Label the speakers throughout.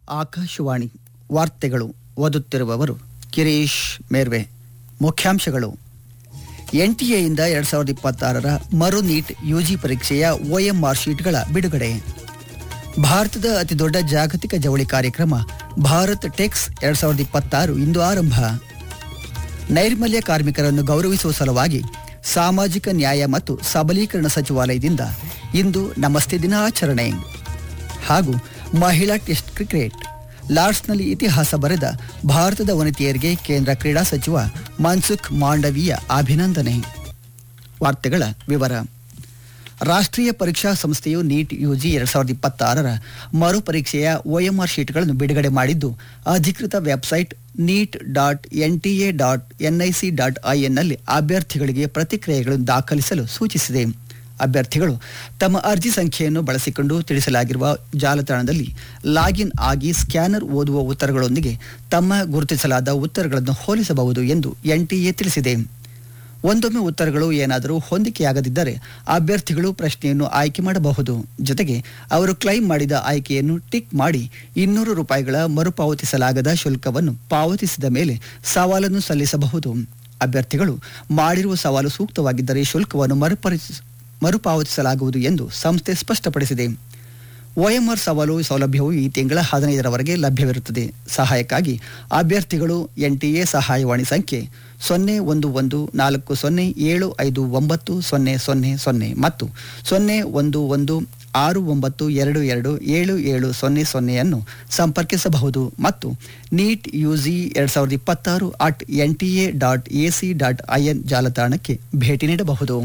Speaker 1: ಆಕಾಶವಾಣಿ ವಾರ್ತೆಗಳು ಓದುತ್ತಿರುವವರು ಗಿರೀಶ್ ಮೇರ್ವೆ ಮುಖ್ಯಾಂಶಗಳು ಎನ್ಟಿಎಯಿಂದ ಎರಡ್ ಸಾವಿರದ ಇಪ್ಪತ್ತಾರರ ಮರು ನೀಟ್ ಯುಜಿ ಪರೀಕ್ಷೆಯ ಒಎಂಆರ್ ಶೀಟ್ಗಳ ಬಿಡುಗಡೆ ಭಾರತದ ಅತಿದೊಡ್ಡ ಜಾಗತಿಕ ಜವಳಿ ಕಾರ್ಯಕ್ರಮ ಭಾರತ್ ಟೆಕ್ಸ್ ಎರಡ್ ಸಾವಿರದ ಇಪ್ಪತ್ತಾರು ಇಂದು ಆರಂಭ ನೈರ್ಮಲ್ಯ ಕಾರ್ಮಿಕರನ್ನು ಗೌರವಿಸುವ ಸಲುವಾಗಿ ಸಾಮಾಜಿಕ ನ್ಯಾಯ ಮತ್ತು ಸಬಲೀಕರಣ ಸಚಿವಾಲಯದಿಂದ ಇಂದು ನಮಸ್ತೆ ದಿನ ಆಚರಣೆ ಹಾಗೂ ಮಹಿಳಾ ಟೆಸ್ಟ್ ಕ್ರಿಕೆಟ್ ಲಾರ್ಡ್ಸ್ನಲ್ಲಿ ಇತಿಹಾಸ ಬರೆದ ಭಾರತದ ವನಿತೆಯರಿಗೆ ಕೇಂದ್ರ ಕ್ರೀಡಾ ಸಚಿವ ಮನ್ಸುಖ್ ಮಾಂಡವೀಯ ಅಭಿನಂದನೆ ವಾರ್ತೆಗಳ ವಿವರ ರಾಷ್ಟ್ರೀಯ ಪರೀಕ್ಷಾ ಸಂಸ್ಥೆಯು ನೀಟ್ ಯುಜಿ ಎರಡ್ ಸಾವಿರದ ಇಪ್ಪತ್ತಾರರ ಮರು ಪರೀಕ್ಷೆಯ ಒಎಂಆರ್ ಶೀಟ್ಗಳನ್ನು ಬಿಡುಗಡೆ ಮಾಡಿದ್ದು ಅಧಿಕೃತ website NEET dot NTA dot NIC dot ಐಎನ್ನಲ್ಲಿ ಅಭ್ಯರ್ಥಿಗಳಿಗೆ ಪ್ರತಿಕ್ರಿಯೆಗಳನ್ನು ದಾಖಲಿಸಲು ಸೂಚಿಸಿದೆ ಅಭ್ಯರ್ಥಿಗಳು ತಮ್ಮ ಅರ್ಜಿ ಸಂಖ್ಯೆಯನ್ನು ಬಳಸಿಕೊಂಡು ತಿಳಿಸಲಾಗಿರುವ ಜಾಲತಾಣದಲ್ಲಿ ಲಾಗಿನ್ ಆಗಿ ಸ್ಕ್ಯಾನರ್ ಓದುವ ಉತ್ತರಗಳೊಂದಿಗೆ ತಮ್ಮ ಗುರುತಿಸಲಾದ ಉತ್ತರಗಳನ್ನು ಹೋಲಿಸಬಹುದು ಎಂದು ಎನ್ಟಿಎ ತಿಳಿಸಿದೆ ಒಂದೊಮ್ಮೆ ಉತ್ತರಗಳು ಏನಾದರೂ ಹೊಂದಿಕೆಯಾಗದಿದ್ದರೆ ಅಭ್ಯರ್ಥಿಗಳು ಪ್ರಶ್ನೆಯನ್ನು ಆಯ್ಕೆ ಮಾಡಬಹುದು ಜೊತೆಗೆ ಅವರು ಕ್ಲೈಮ್ ಮಾಡಿದ ಆಯ್ಕೆಯನ್ನು ಟಿಕ್ ಮಾಡಿ ಇನ್ನೂರು ರೂಪಾಯಿಗಳ ಮರುಪಾವತಿಸಲಾಗದ ಶುಲ್ಕವನ್ನು ಪಾವತಿಸಿದ ಮೇಲೆ ಸವಾಲನ್ನು ಸಲ್ಲಿಸಬಹುದು ಅಭ್ಯರ್ಥಿಗಳು ಮಾಡಿರುವ ಸವಾಲು ಸೂಕ್ತವಾಗಿದ್ದರೆ ಶುಲ್ಕವನ್ನು ಮರುಪರಿಸ ಮರುಪಾವತಿಸಲಾಗುವುದು ಎಂದು ಸಂಸ್ಥೆ ಸ್ಪಷ್ಟಪಡಿಸಿದೆ ಒಎಂಆರ್ ಸವಾಲು ಸೌಲಭ್ಯವು ಈ ತಿಂಗಳ ಹದಿನೈದರವರೆಗೆ ಲಭ್ಯವಿರುತ್ತದೆ ಸಹಾಯಕ್ಕಾಗಿ ಅಭ್ಯರ್ಥಿಗಳು ಎನ್ಟಿಎ ಸಹಾಯವಾಣಿ ಸಂಖ್ಯೆ ಸೊನ್ನೆ ಒಂದು ಒಂದು ನಾಲ್ಕು ಸೊನ್ನೆ ಏಳು ಐದು ಒಂಬತ್ತು ಸೊನ್ನೆ ಸೊನ್ನೆ ಸೊನ್ನೆ ಮತ್ತು ಸೊನ್ನೆ ಒಂದು ಒಂದು ಆರು ಒಂಬತ್ತು ಎರಡು ಎರಡು ಏಳು ಏಳು ಸೊನ್ನೆ ಸೊನ್ನೆಯನ್ನು ಸಂಪರ್ಕಿಸಬಹುದು ಮತ್ತು ನೀಟ್ ಯುಜಿ ಎರಡ್ ಸಾವಿರದ ಇಪ್ಪತ್ತಾರು at N T A dot AC dot IN ಜಾಲತಾಣಕ್ಕೆ ಭೇಟಿ ನೀಡಬಹುದು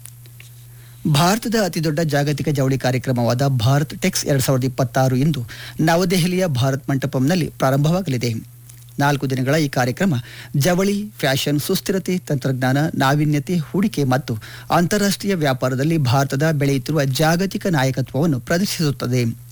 Speaker 1: ಭಾರತದ ಅತಿದೊಡ್ಡ ಜಾಗತಿಕ ಜವಳಿ ಕಾರ್ಯಕ್ರಮವಾದ ಭಾರತ್ ಟೆಕ್ಸ್ ಎರಡ್ ಸಾವಿರದ ಇಪ್ಪತ್ತಾರು ಇಂದು ನವದೆಹಲಿಯ ಭಾರತ್ ಮಂಟಪಂನಲ್ಲಿ ಪ್ರಾರಂಭವಾಗಲಿದೆ ನಾಲ್ಕು ದಿನಗಳ ಈ ಕಾರ್ಯಕ್ರಮ ಜವಳಿ ಫ್ಯಾಷನ್ ಸುಸ್ಥಿರತೆ ತಂತ್ರಜ್ಞಾನ ನಾವೀನ್ಯತೆ ಹೂಡಿಕೆ ಮತ್ತು ಅಂತಾರಾಷ್ಟ್ರೀಯ ವ್ಯಾಪಾರದಲ್ಲಿ ಭಾರತದ ಬೆಳೆಯುತ್ತಿರುವ ಜಾಗತಿಕ ನಾಯಕತ್ವವನ್ನು ಪ್ರದರ್ಶಿಸುತ್ತದೆ